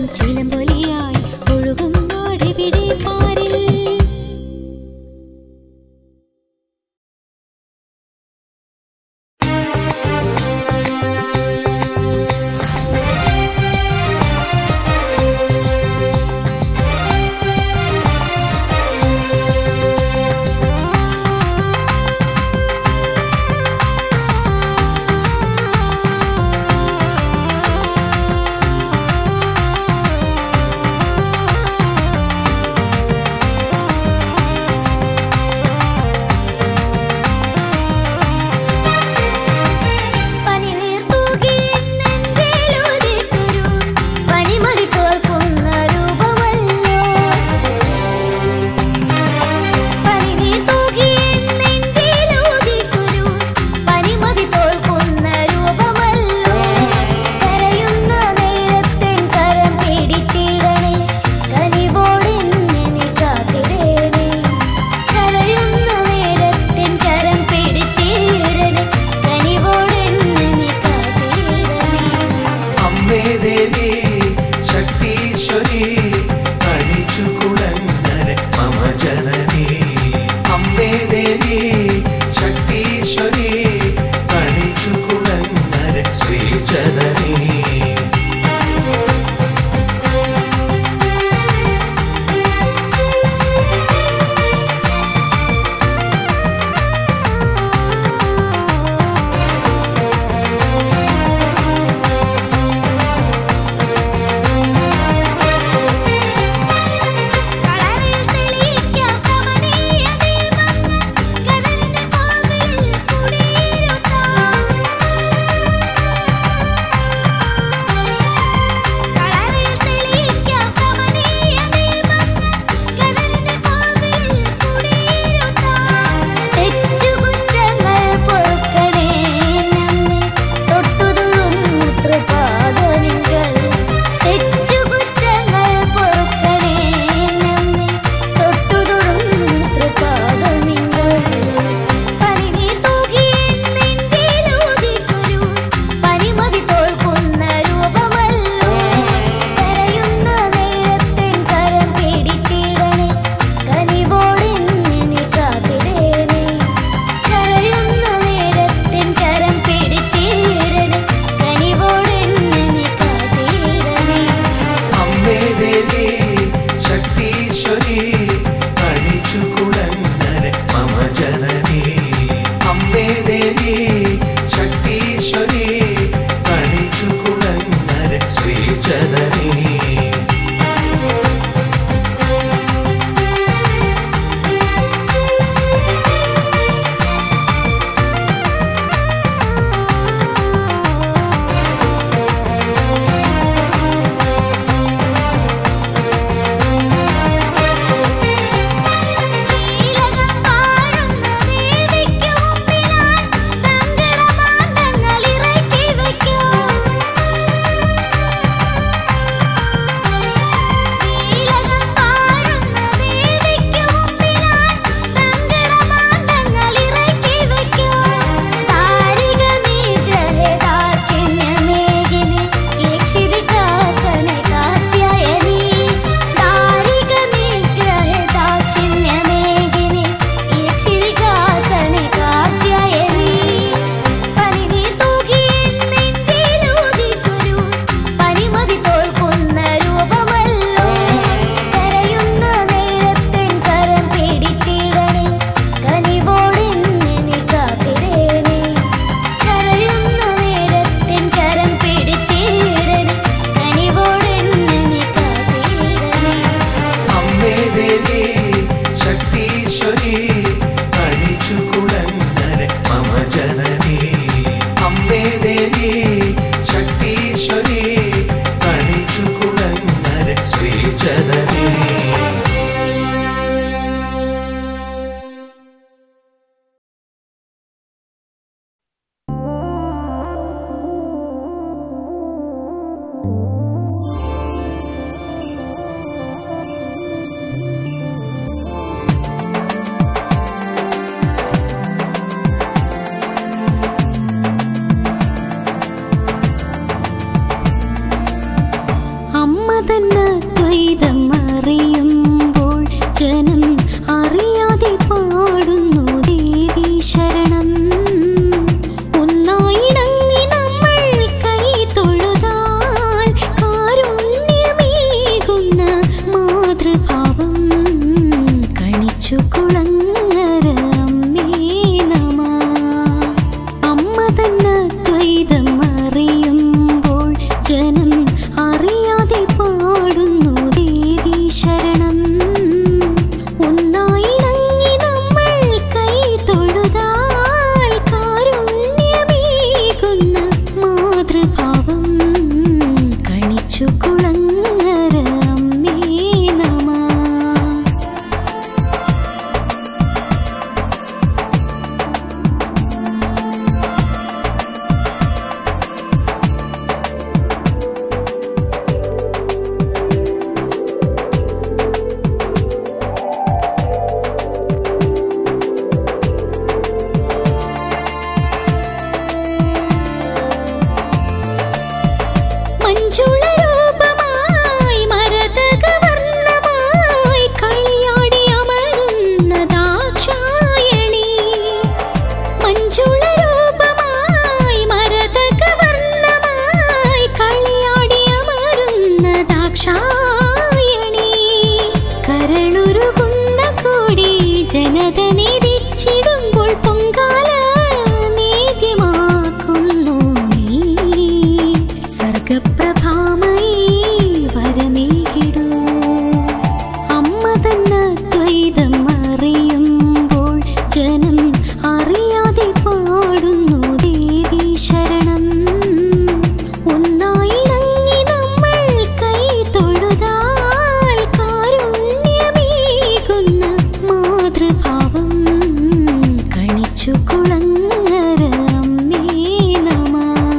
ചിലമ്പൊലിയായി ഒഴുകും നാടെവിടെ പാരിൽ ും തന്നെ ദ്വൈതം അറിയുമ്പോൾ ജനം അറിയാതെ പാടുന്നു ദേവി ശരണം ഒന്നായിണങ്ങി നമ്മൾ കൈ തൊഴുതാൽ കാരുണ്യമേകുന്ന മാതൃഭാവം കണിച്ചു കുളങ്ങര അമ്മേ നമ അമ്മ തന്നെ ദ്വൈതം അറിയുമ്പോൾ ജനം അറിയാതെ പാടുന്നു ദേവി ശരണം ഒന്നായിണങ്ങി നമ്മൾ കൈ തൊഴുതാൽ കാരുണ്യമേകുന്ന മാതൃഭാവം കണിച്ചു കുളങ്ങര അമ്മേ നമ മഞ്ജുള രൂപമായി മരതക വർണ്ണമായി കളിയാടി അമരുന്ന ദാക്ഷായണി മഞ്ജുള രൂപമായി മരതക വർണ്ണമായി കളിയാടി അമരുന്ന ദാക്ഷായണി കരളുരുകുന്ന കോടി ജനതനെതിച്ചിടുമ്പോൾ പൊങ്കാല നേദ്യമാക്കുന്നു നീ സർഗപ്രഭാമയി വരമേകിടൂ അമ്മ തന്നെ ദ്വൈതം അറിയുമ്പോൾ ജനം അറിയാതെ പാടുന്നു ദേവി ശരണം ഒന്നായിണങ്ങി നമ്മൾ കൈ തൊഴുതാൽ കാരുണ്യമേകുന്ന മാതൃഭാവം കണിച്ചു കുളങ്ങര അമ്മേ നമ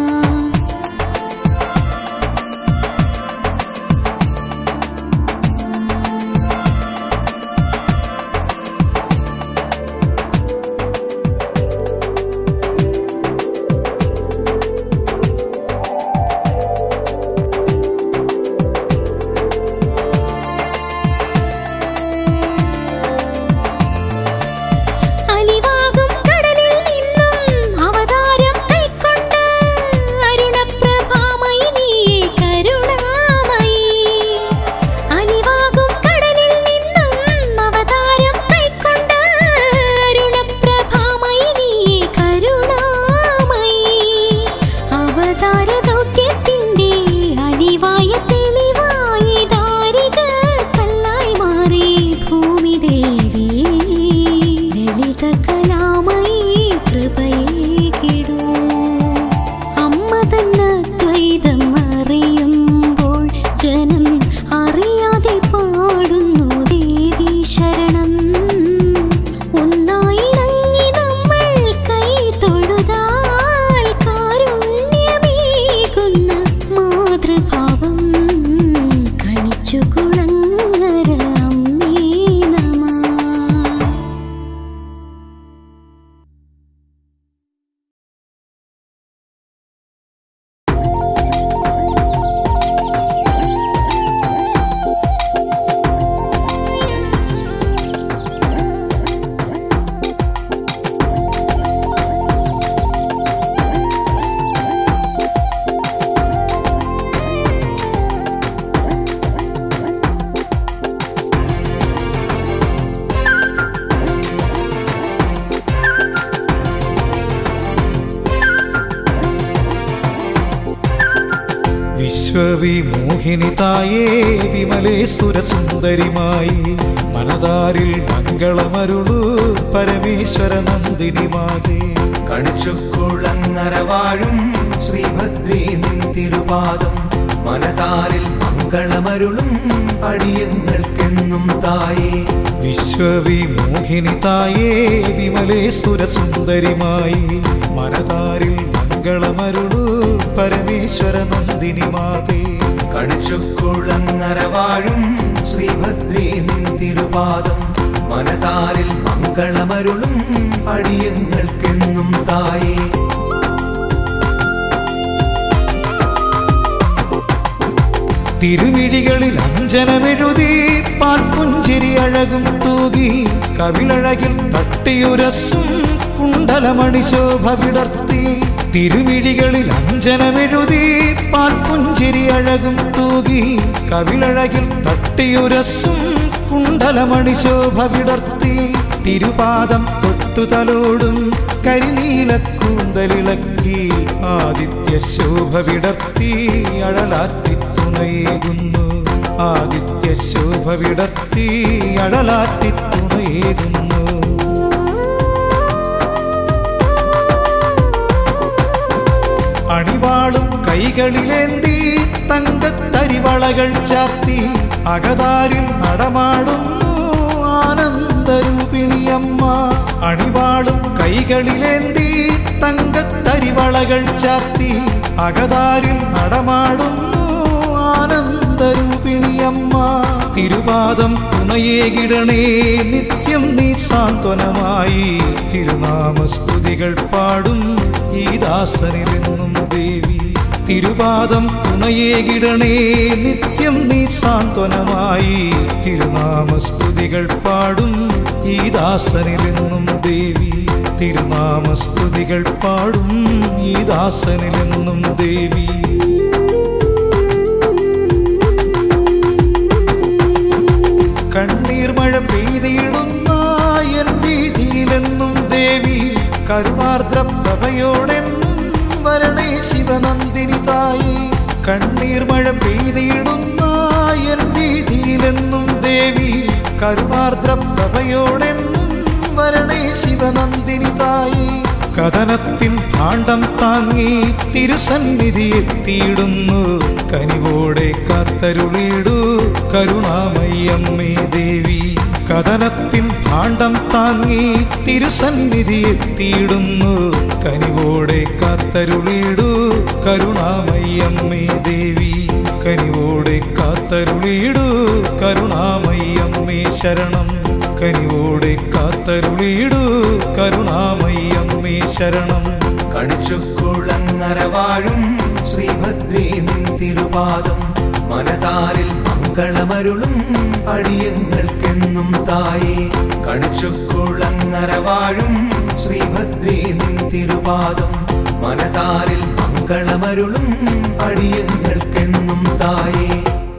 അലിവാകും കടലിൽ നിന്നും അവതാരം കൈക്കൊണ്ട് അരുണപ്രഭാമയി നീയേ കരുണാമയി അലിവാകും കടലിൽ നിന്നും അവതാരം കൈക്കൊണ്ട് അരുണപ്രഭാമയി നീയേ കരുണാമയി അവതാര ദൗത്യത്തിന്റെ അലിവായ തെളിവായി ദാരിക കല്ലായി മാറി ഭൂമി ദേവി ലളിത കലാമയി കൃപയേകിടൂ അമ്മ തന്നെ ദ്വൈതം അറിയുമ്പോൾ ജനം അറിയാതെ പാടുന്നു ദേവി ശരണം ഒന്നായിണങ്ങി നമ്മൾ കൈ തൊഴുതാൽ കാരുണ്യമേകുന്ന മാതൃഭാവം കണിച്ചു കുളങ്ങര അമ്മേ നമ വിശ്വവിമോഹിനി തായേ വിമലേശ്വര സുന്ദരിമായി മനതാരിൽ മംഗളമരുളു പരമേശ്വര നന്ദിനി മാതേ കണിച്ചുക്കുളങ്ങര വാഴും ശ്രീഭദ്രേ നിൻ തിരുപാദം മനതാരിൽ മംഗളമരുളും അടിയങ്ങൾക്കെന്നും തായേ വിശ്വവിമോഹിനി തായേ വിമലേശ്വര സുന്ദരിമായി മനതാരിൽ മംഗളമരുളു പരമേശ്വര നന്ദിനി മാതേ കണിച്ചുക്കുളങ്ങര വാഴും ശ്രീഭദ്രേ നിൻ തിരുപാദം മനതാരിൽ മംഗളമരുളും അടിയങ്ങൾക്കെന്നും തായേ തിരുമിഴികളിൽ അഞ്ജനമെഴുതി പാൽപുഞ്ചിരി അഴകും തൂകി കവിളഴകിൽ തട്ടിയുരസും കുണ്ടലമണി ശോഭ വിടർത്തി തിരുമിഴികളിൽ അഞ്ജനമെഴുതി പാൽപുഞ്ചിരി അഴകും തൂകി കവിളഴകിൽ തട്ടിയുരസും കുണ്ടലമണി ശോഭ വിടർത്തി തിരുപാദം തൊട്ടുതലോടും കരിനീലക്കൂന്തലിളക്കി ആദിത്യ ശോഭ വിടർത്തി അഴലാറ്റി തുണയേകുന്നു ആദിത്യ ശോഭ വിടർത്തി അഴലാറ്റി തുണയേകുന്നു അണിവാളും കൈകളിലേന്തി തങ്കത്തരിവളകൾ ചാത്തി അകതാരിൽ നടമാടുന്നു ആനന്ദരൂപിണിയമ്മ അണിവാളും കൈകളിലേന്തി തങ്കത്തരിവളകൾ ചാത്തി അകതാരിൽ നടമാടുന്നു ആനന്ദരൂപിണിയമ്മ തിരുപാദം തുണയേകിടണേ നിത്യം നീ സാന്ത്വനമായി തിരുനാമസ്തുതികൾ പാടും ഈ ദാസനിലെന്നും ദേവി തിരുപാദം തുണയേകിടണേ നിത്യം നീ സാന്ത്വനമായി തിരുനാമസ്തുതികൾ പാടും ഈ ദാസനിലെന്നും ദേവി തിരുനാമസ്തുതികൾ പാടും ഈ ദാസനിലെന്നും ദേവി കണ്ണീർ മഴ പെയ്തിടുന്ന എൻ വീതിയിലെന്നും ദേവി കരുണാർദ്ര പ്രഭയോടെന്നും വരണേ ശിവനന്ദിനി തായി കണ്ണീർ മഴ പെയ്തിടുന്ന എൻ വീതിയിലെന്നും ദേവി കരുണാർദ്ര പ്രഭയോടെന്നും വരണേ ശിവനന്ദിനി തായി കഥനത്തിൻ ഭാണ്ഡം താങ്ങി തിരുസന്നിധി എത്തിയിടുന്നു കനിവോടെ കാത്തരുളിടൂ കരുണാമയ്യമ്മേ ദേവി കഥനത്തിൻ ഭാണ്ഡം താങ്ങി തിരുസന്നിധി എത്തിയിടുന്നു കനിവോടെ കാത്തരുളിടൂ കരുണാമയ്യമ്മേ ദേവി കനിവോടെ കാത്തരുളിടൂ കരുണാമയ്യമ്മേ ശരണം കനിവോടെ കാത്തരുളിടൂ കരുണാമയ്യമ്മേ ശരണം കണിച്ചുക്കുളങ്ങര വാഴും ശ്രീഭദ്രേ നിൻ തിരുപാദം മനതാരിൽ മംഗളമരുളും അടിയങ്ങൾക്കെന്നും തായേ കണിച്ചുക്കുളങ്ങര വാഴും ശ്രീഭദ്രേ നിൻ തിരുപാദം മനതാരിൽ മംഗളമരുളും അടിയങ്ങൾക്കെന്നും തായേ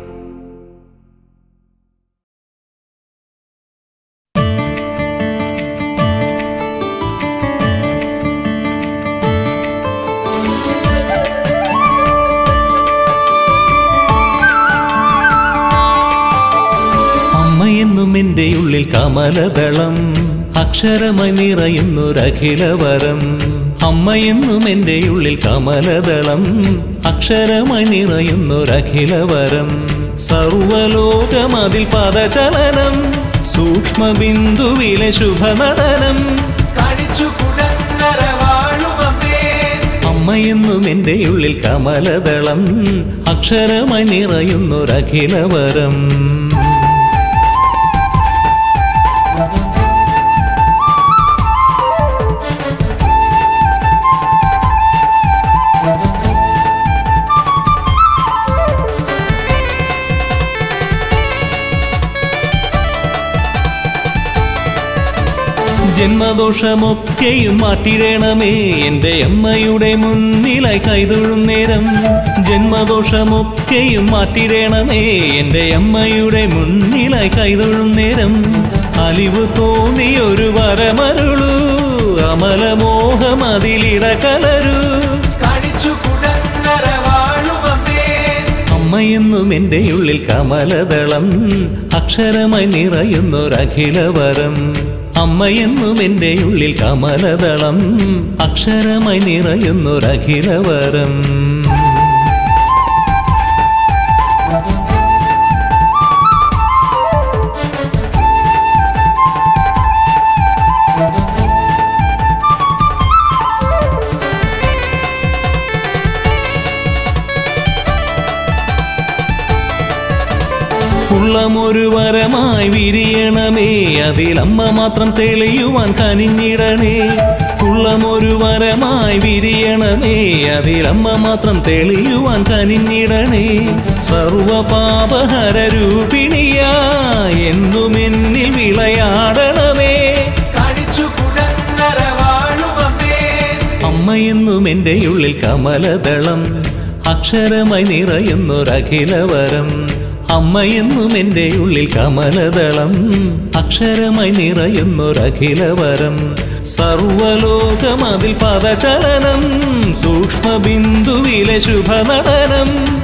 അമ്മയെന്നും എൻ്റെ ഉള്ളിൽ കമലദളം അക്ഷരമായി നിറയുന്നൊരഖിലവരം അമ്മയെന്നും എൻ്റെ ഉള്ളിൽ കമലദളം അക്ഷരമായി നിറയുന്നൊരഖിലവരം സർവലോകമതിൽ പദചലനം സൂക്ഷ്മബിന്ദുവിലെ ശുഭനടനം കണിച്ചുകുളങ്ങര വാഴുമമ്മേ അമ്മയെന്നും എൻ്റെ ഉള്ളിൽ കമലദളം അക്ഷരമായി നിറയുന്നൊരഖിലവരം ജന്മദോഷമൊക്കെയും മാറ്റിടണമേ എൻ്റെ അമ്മയുടെ മുന്നിലായി കൈതൊഴും നേരം ജന്മദോഷമൊക്കെയും മാറ്റിടണമേ എൻ്റെ അമ്മയുടെ മുന്നിലായി കൈതൊഴും നേരം അലിവ് തോന്നിയൊരു വരമരുളൂ അമലമോഹം അതിലിട കലരൂ കണിച്ചുകുളങ്ങര വാഴുമമ്മേ അമ്മയെന്നും എൻ്റെ ഉള്ളിൽ കമലദളം അക്ഷരമായി നിറയുന്നൊരഖിലവരം അമ്മയെന്നും എൻ്റെ ഉള്ളിൽ കമലദളം അക്ഷരമായി നിറയുന്നൊരഖിലവരം ഉള്ള ഉള്ളമൊരു വരമായി വിരിയണമേ അതിലമ്മ മാത്രം തെളിയുവാൻ കനിഞ്ഞിടണേ ഉള്ളമൊരു വരമായി വിരിയണമേ അതിലമ്മ മാത്രം തെളിയുവാൻ കനിഞ്ഞിടണേ സർവപാപഹര രൂപിണിയാ എന്നും എന്നിൽ വിളയാടണമേ കണിച്ചു കുഴങ്ങര വാഴുമമ്മേ അമ്മയെന്നും എൻ്റെ ഉള്ളിൽ കമലദളം അക്ഷരമായി നിറയുന്നൊരഖിലവരം അമ്മയെന്നും എൻ്റെ ഉള്ളിൽ കമലദളം അക്ഷരമായി നിറയുന്നൊരഖിലവരം സർവലോകമതിൽ പദചലനം സൂക്ഷ്മബിന്ദുവിലെ ശുഭനടനം